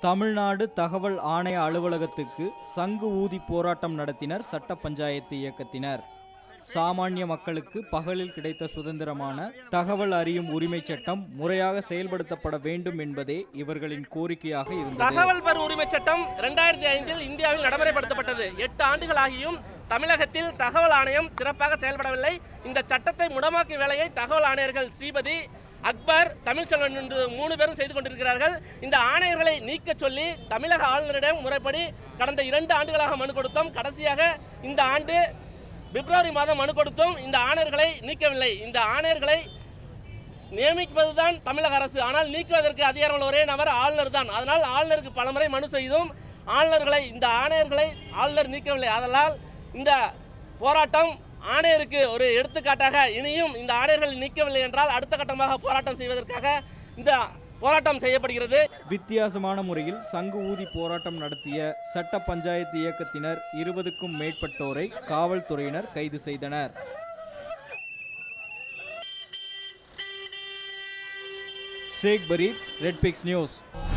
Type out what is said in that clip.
தமிழ்நாடு தகவல் ஆணைய அலுவலகத்துக்கு சங்கு ஊதி போராட்டம் நடத்தினர் சட்ட பஞ்சாயத்து இயக்கத்தினர் சாமானிய மக்களுக்கு பகலில் கிடைத்த சுதந்திரமான தகவல் அறியும் உரிமை சட்டம் முறையாக செயல்படுத்தப்பட வேண்டும் என்பதே இவர்களின் கோரிக்கையாக இருந்தது தகவல் பெறும் உரிமை சட்டம் ரெண்டாயிரத்தி ஐந்தில் இந்தியாவில் நடைமுறைப்படுத்தப்பட்டது எட்டு ஆண்டுகளாகியும் தமிழகத்தில் தகவல் ஆணையம் சிறப்பாக செயல்படவில்லை இந்த சட்டத்தை முடமாக்கும் வேலையை தகவல் ஆணையர்கள் ஸ்ரீபதி அக்பர் தமிழ்ச்செல்வன் என்று மூணு பேரும் செய்து கொண்டிருக்கிறார்கள் இந்த ஆணையர்களை நீக்க சொல்லி தமிழக ஆளுநரிடம் முறைப்படி கடந்த இரண்டு ஆண்டுகளாக மனு கொடுத்தோம் கடைசியாக இந்த ஆண்டு பிப்ரவரி மாதம் மனு கொடுத்தும் இந்த ஆணையர்களை நீக்கவில்லை இந்த ஆணையர்களை நியமிப்பதுதான் தமிழக அரசு ஆனால் நீக்குவதற்கு அதிகாரம் ஒரே நபர் ஆளுநர் தான் அதனால் ஆளுநருக்கு பலமுறை மனு செய்தும் ஆளுநர்களை இந்த ஆணையர்களை ஆளுநர் நீக்கவில்லை அதனால் இந்த போராட்டம் ஆணையருக்கு ஒரு எடுத்துக்காட்டாக இனியும் இந்த ஆணையர்கள் நீக்கவில்லை என்றால் அடுத்த கட்டமாக போராட்டம் செய்வதற்காக இந்த போராட்டம் செய்யப்படுகிறது வித்தியாசமான முறையில் சங்கு ஊதி போராட்டம் நடத்திய சட்ட பஞ்சாயத்து இயக்கத்தினர் இருபதுக்கும் மேற்பட்டோரை காவல்துறையினர் கைது செய்தனர் Sheikh Fareed red pix news